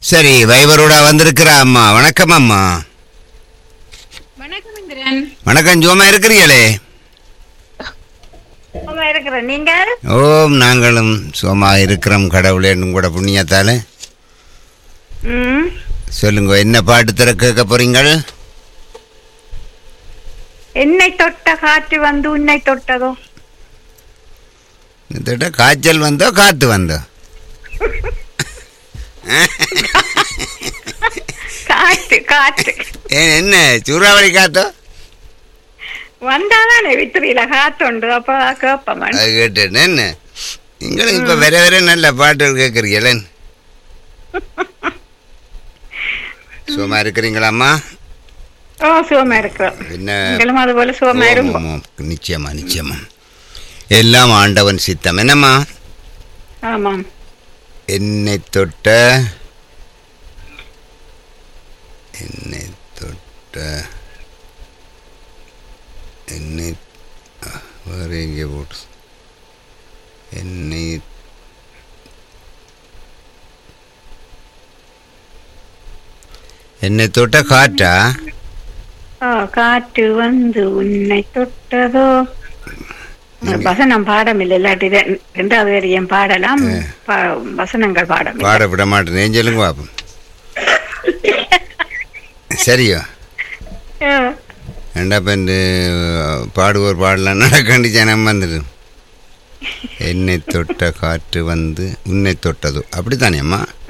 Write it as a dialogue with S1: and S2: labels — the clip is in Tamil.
S1: சரி வைபரோட வந்திருக்கிற அம்மா வணக்கம் அம்மா
S2: வணக்கம் இந்திரன்
S1: வணக்கம் ஜோமா இருக்கிறீங்களே
S2: சும்மா இருக்கிறேன் நீங்க
S1: ஓம் நாங்களும் சும்மா இருக்கிறோம் கடவுளே கூட புண்ணியத்தால
S2: ம்
S1: சொல்லுங்க என்ன பாட்டு தர கேட்க போறீங்கள்
S2: என்னை தொட்ட காற்று வந்து உன்னை தொட்டதோ
S1: இந்த காய்ச்சல் வந்தோ காத்து வந்தோ
S2: காற்று காற்று
S1: ஏன் என்ன சூறாவளி காத்தோ
S2: வந்தாதானே வித்திரியில காத்துண்டு அப்ப கேப்பம்
S1: அது கேட்டேன் என்ன நீங்களும் இப்ப வேற வேற நல்ல பாட்டு கேட்குறீங்களே சும்மா இருக்கிறீங்களாம்மா
S2: ஓ சுகமா இருக்கிறோம்
S1: என்ன
S2: நீங்களும் அது போல சுகமா இருப்போம்
S1: ஆமாம், ஆமாம். நிச்சயமா நிச்சயமா எல்லாம் ஆண்டவன் சித்தம் என்னம்மா
S2: ஆமாம்
S1: என்னை தொட்ட என்னை தொட்ட என்னை ஆ, வேற எங்கே போட்டு என்னை என்னை தொட்ட காற்றா
S2: ஓ காற்று வந்து உன்னை தொட்டதோ வசனம் பாடம் இல்லை இல்லாட்டி ரெ- ரெண்டாவது வரையும் பாடலாம் பா- வசனங்கள் பாடம் இல்லை.
S1: பாட விட மாட்டேன் சொல்லுங்க பாப்போம் சரியோ
S2: ஆ,
S1: ரெண்டா பேருந்து பாடுவோர் பாடலாம் நடக்கண்டி ஜனம் வந்துடும் என்னை தொட்ட காற்று வந்து உன்னை தொட்டது அப்படித்தானேம்மா